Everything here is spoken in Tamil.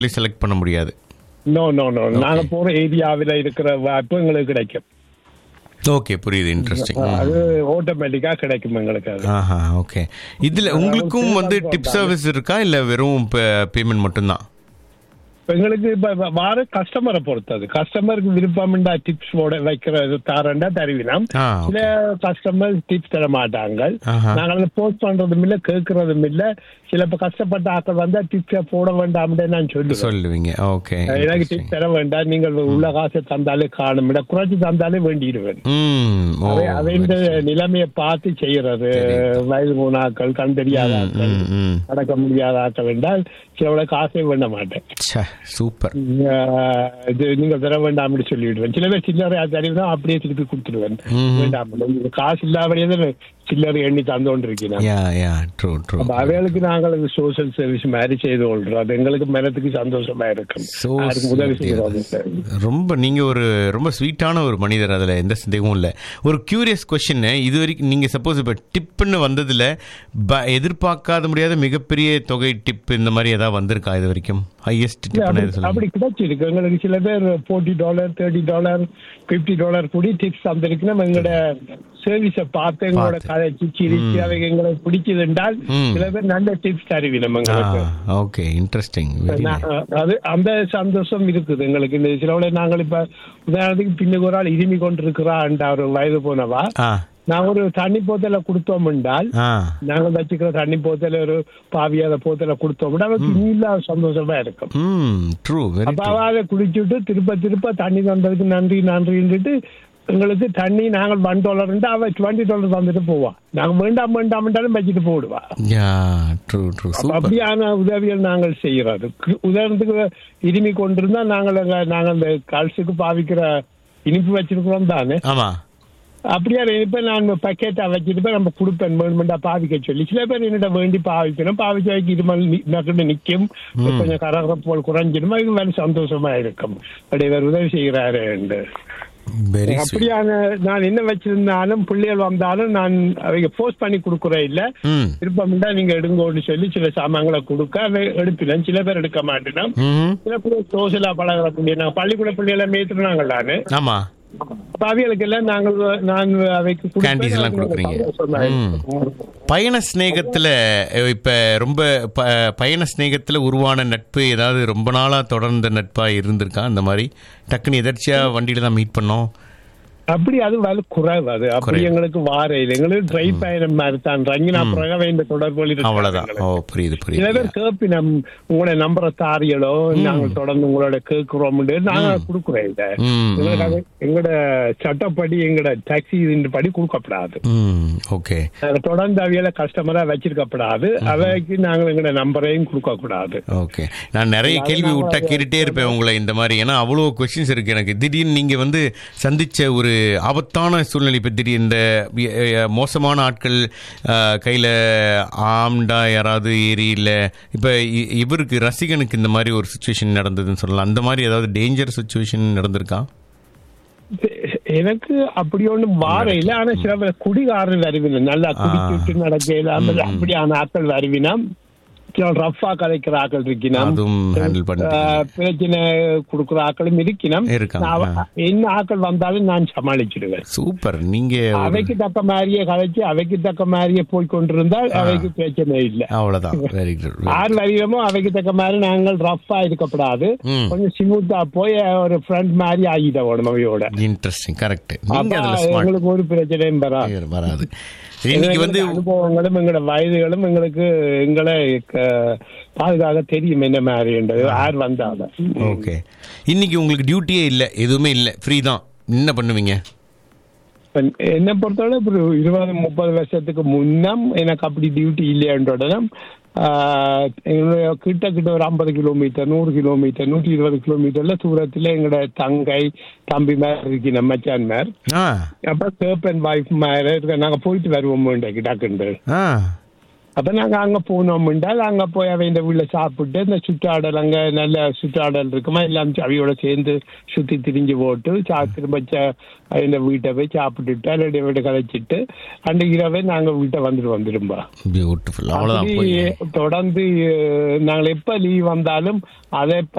செலக்ட் பண்ண முடியாது நோ நோ நோ நாங்க போற ஏரியாவில் இருக்கிற வாய்ப்பு எங்களுக்கு கிடைக்கும் ஓகே புரியுது இன்ட்ரெஸ்டிங் அது ஆட்டோமேட்டிக்கா கிடைக்கும் எங்களுக்கு அது ஆஹா ஓகே இதுல உங்களுக்கும் வந்து டிப் சர்வீஸ் இருக்கா இல்ல வெறும் பேமெண்ட் மட்டும்தான் இப்ப எங்களுக்கு இப்ப வ- வார கஸ்டமரை பொறுத்தது கஸ்டமருக்கு விருப்பம்டா டிப்ஸ் போட வைக்கிறது தாரண்டா தருவினோம் ஆ, சில கஸ்டமர் டிப்ஸ் தர மாட்டாங்க ஆஹா. நாங்கள் அதை போஸ்ட் பண்றதும் இல்ல கேட்கறதும் இல்ல சில இப்ப கஷ்டப்பட்ட ஆக்கள் வந்தா டிப்ஸ் போட வேண்டாம்னு நான் சொல்லுவேன் சொல்லுவீங்க ஓகே எனக்கு டிப்ஸ் தர வேண்டாம் நீங்கள் உள்ள காசை தந்தாலே காணும் விட குறைச்சி தந்தாலே வேண்டிடுவேன் ம் ஓ அதை அதை இந்த நிலைமையை பார்த்து செய்யறது வயது போனாக்கள் கண் தெரியாத ஆக்கள் ம், ம். நடக்க முடியாத ஆக்கள் என்றால் சிலவளை காசே வேண்ட மாட்டேன் ச்சே, சூப்பர் ஆஹ் இது நீங்க தர வேண்டாம்னு சொல்லிவிடுவேன் சில பேர் சில்லறை அது அறிவுனா அப்படியே திருப்பி கொடுத்துடுவேன் ம்ஹும். வேண்டாம் உங்களுக்கு காசு இல்லாமலே தான் சில்லறை எண்ணி தந்து கொண்டிருக்கீங்க யா யா ட்ரூ ட்ரூ அப்ப அவைகளுக்கு நாங்கள் சோசியல் சர்வீஸ் மாதிரி செய்து கொள்றோம் அது எங்களுக்கு மனத்துக்கு சந்தோஷமா இருக்கும் So யாருக்கும் உதவி sweet. செய்யறோம் ரொம்ப நீங்க ஒரு ரொம்ப ஸ்வீட்டான ஒரு மனிதர் அதுல எந்த சந்தேகமும் இல்ல ஒரு கியூரியஸ் கொஸ்டின் இது வரைக்கும் நீங்க சப்போஸ் இப்ப டிப்னு வந்ததுல ப- எதிர்பார்க்காத முடியாத மிகப்பெரிய தொகை டிப் இந்த மாதிரி ஏதாவது வந்திருக்கா இது வரைக்கும் ஹையஸ்ட் இல்ல, அப்படி- டிப் அப்படி கிடைச்சிருக்கு எங்களுக்கு சில பேர் forty dollar thirty dollar fifty dollar கூடி டிப்ஸ் தந்திருக்கு நம்ம எங்களோட சர்வீஸை பார்த்து எங்களோட பார்த்து. கதைச்சு சிரிச்சு அவை எங்களுக்கு பிடிச்சது என்றால் ம். சில பேர் நல்ல டிப்ஸ் தருவி நம்ம எங்களுக்கு ஓகே இன்ட்ரெஸ்டிங் வெரி நான், அது அந்த சந்தோஷம் இருக்குது எங்களுக்கு இந்த சிலவுல நாங்கள் இப்ப உதாரணத்துக்கு பின்னுக்கு ஒரு ஆள் இருமி கொண்டிருக்கிறான்டா ஒரு வயது போனவா ஆ நான் ஒரு தண்ணி போத்தல கொடுத்தோம் என்றால் ஆ நாங்கள் வச்சுக்கிற தண்ணி போத்தல ஒரு பாவியாத போத்தல கொடுத்தோம் அவருக்கு இன்னும் சந்தோஷமா இருக்கும் ம் ட்ரூ வெரி அப்ப அவ அதை குடிச்சுட்டு திருப்ப திருப்ப தண்ணி தந்ததுக்கு நன்றி நன்றின்னுட்டு எங்களுக்கு தண்ணி நாங்கள் ஒன் டாலர் அவ டுவெண்ட்டி டாலர் தந்துட்டு போவா நாங்க வேண்டாம் வேண்டாம்ன்றாலும் வச்சுட்டு போடுவா யா ட்ரூ ட்ரூ அப்ப சூப்பர் அப்படியான உதவிகள் நாங்கள் செய்யறது கு- உதாரணத்துக்கு இருமி கொண்டிருந்தா நாங்கள் அங்க- நாங்கள் அந்த கல்ஸுக்கு பாவிக்கிற இனிப்பு வச்சிருக்கிறோம் தானே ஆமா அப்படியே இனிப்பை நான் பக்கெட்டா வச்சுட்டு போய் நம்ம கொடுப்பேன் வேணுமெண்டா பாவிக்க சொல்லி சில பேர் என்னிட வேண்டி பாவிக்கணும் பாவிச்ச வைக்க இருமல் நி- நகர்ந்து நிக்கும் கொஞ்சம் கரகரப்போல் குறைஞ்சிடும் அது வேலை சந்தோஷமா இருக்கும் அப்படி இவர் உதவி செய்கிறாரு என்று வெரி ஸ்வீட் அப்படியான நான் என்ன வச்சிருந்தாலும் பிள்ளைகள் வந்தாலும் நான் அவங்க போஸ்ட் பண்ணி கொடுக்குறேன் இல்ல ம் விருப்பம்டா நீங்க எடுங்கோன்னு சொல்லி சில சாமான்களை கொடுக்க அதை எடுப்பினேன் சில பேர் எடுக்க மாட்டேன் ம் சில பேர் சோசியலா பழகிற பிள்ளை நான் பள்ளிக்கூட பிள்ளைகளை மேய்த்துனாங்க நானு ஆமா அப்ப அவிகளுக்கு எல்லாம் நாங்கள் நான் அவைக்கு கொடுப்பேன். Candies எல்லாம் அது கொடுக்குறீங்க. சந்தோஷமா இருக்கும். பயண ஸ்நேகத்துல அஹ், இப்ப ரொம்ப ப- பயண ஸ்நேகத்துல உருவான நட்பு ஏதாவது ரொம்ப நாளா தொடர்ந்த நட்பா இருந்திருக்கா அந்த மாதிரி டக்குன்னு எதர்ச்சியா வண்டியில தான் மீட் பண்ணோம் அப்படி அது வலு குறைவு அது அப்படி குறைவு. எங்களுக்கு வார இல்லை எங்களுக்கு ட்ரை பயணம் மாதிரி தான் ரங்கினா பிறகவே இந்த தொடர்பு அவ்வளவுதான் ஓ புரியுது சில புரியுது பேர் கேப்பினம் உங்களோட நம்பரை தாரியலோ நாங்கள் தொடர்ந்து உங்களோட கேட்கிறோம் நாங்க கொடுக்குறோம் இத ம், எங்களுக்கு அது எங்களோட சட்டப்படி எங்களோட டாக்ஸி படி கொடுக்கப்படாது ம் ஓகே நாங்க தொடர்ந்து அவையில கஸ்டமரா வச்சிருக்கப்படாது அவைக்கு நாங்கள் எங்களோட நம்பரையும் கொடுக்க கூடாது ஓகே நான் நிறைய கேள்வி விட்டா கேட்டுட்டே இருப்பேன் உங்களை இந்த மாதிரி ஏன்னா அவ்வளோ கொஸ்டின்ஸ் இருக்கு எனக்கு திடீர்னு நீங்க வந்து சந்திச்ச ஒரு ஆபத்தான சூழ்நிலை இப்போ திடீர் இந்த அஹ், அஹ், மோசமான ஆட்கள் அஹ், கையில ஆம்டா யாராவது ஏறி இல்லை இப்போ இவருக்கு ரசிகனுக்கு இந்த மாதிரி ஒரு சுச்சுவேஷன் நடந்ததுன்னு சொல்லலாம் அந்த மாதிரி ஏதாவது டேஞ்சர் சுச்சுவேஷன் நடந்திருக்கா எனக்கு அப்படி ஒண்ணும் வார இல்ல ஆனா சில பேர் குடிகாரர் வருவினம் நல்லா குடிச்சுட்டு நடக்கையில அந்த அப்படியான ஆட்கள் வருவினம் சில ரஃபா கதைக்கிற ஆட்கள் இருக்கினம் அதுவும் ஹேண்டில் பண்ணி ஆஹ், பிரச்சனை கொடுக்கிற ஆட்களும் இருக்கினம் இருக்காங்க, நான் அவ- என்ன ஆட்கள் வந்தாலும் நான் சமாளிச்சிடுவேன் சூப்பர் நீங்க ஒரு- அவைக்கு தக்க மாதிரியே கதைச்சு அவைக்கு தக்க மாதிரியே போய் கொண்டிருந்தால் அவைக்கு பிரச்சனை இல்லை அவ்வளவுதான் வெரி குட் யார் வருகிறோமோ அவைக்கு தக்க மாதிரி நாங்கள் ரஃபா இருக்கப்படாது ம். கொஞ்சம் ஸ்மூத்தா போய் ஒரு ஃப்ரெண்ட் மாதிரி ஆகிட வேணும் அவையோட இன்ட்ரெஸ்டிங் கரெக்ட் நீங்க அப்ப அதுல ஸ்மார்ட் எங்களுக்கு ஒரு பிரச்சனையும் வராது வராது இன்னைக்கு வந்து எங்களுக்கு அனுபவங்களும் எங்களோட வயதுகளும் எங்களுக்கு எங்களை க- பாதுகாக்க தெரியும் என்ன மாதிரின்றது யார் வந்தாலும் ஓகே இன்னைக்கு உங்களுக்கு டியூட்டியே இல்லை எதுவுமே இல்லை ஃப்ரீ தான் என்ன பண்ணுவீங்க இப்ப என்னை பொறுத்தவரை ஒரு இருபது முப்பது வருஷத்துக்கு முன்னம் எனக்கு அப்படி டியூட்டி இல்லையன்றோடனும் எங்களுடைய கிட்ட கிட்ட ஒரு ஐம்பது கிலோமீட்டர் நூறு கிலோமீட்டர் நூற்றி இருபது கிலோமீட்டர்ல தூரத்துல எங்களோட தங்கை தம்பி மாதிரி இருக்கு நம்ம மச்சான் மேர் ஆ அப்ப கேப் அண்ட் வைஃப் மாதிரி இருக்க நாங்க போயிட்டு வருவோம் இன்றைக்கு டக்குண்டு ஆ அப்ப நாங்க அங்க போனோம் என்றால் அங்க போய் அவன் இந்த வீட்டுல சாப்பிட்டு இந்த சுற்றாடல் அங்க நல்ல சுற்றாடல் இருக்குமா எல்லாம் அவையோட சேர்ந்து சுத்தி திரிஞ்சு போட்டு சா திரும்ப ச- இந்த வீட்டை போய் சாப்பிட்டுட்டு அல்லது வீட்டை கதைச்சிட்டு அன்றைக்கு இரவே நாங்க வீட்டை வந்துட்டு வந்துரும்பா பியூட்டிஃபுல் அவ்வளோதான் அப்படி போய் தொடர்ந்து அஹ், நாங்கள் எப்ப லீவ் வந்தாலும் அதை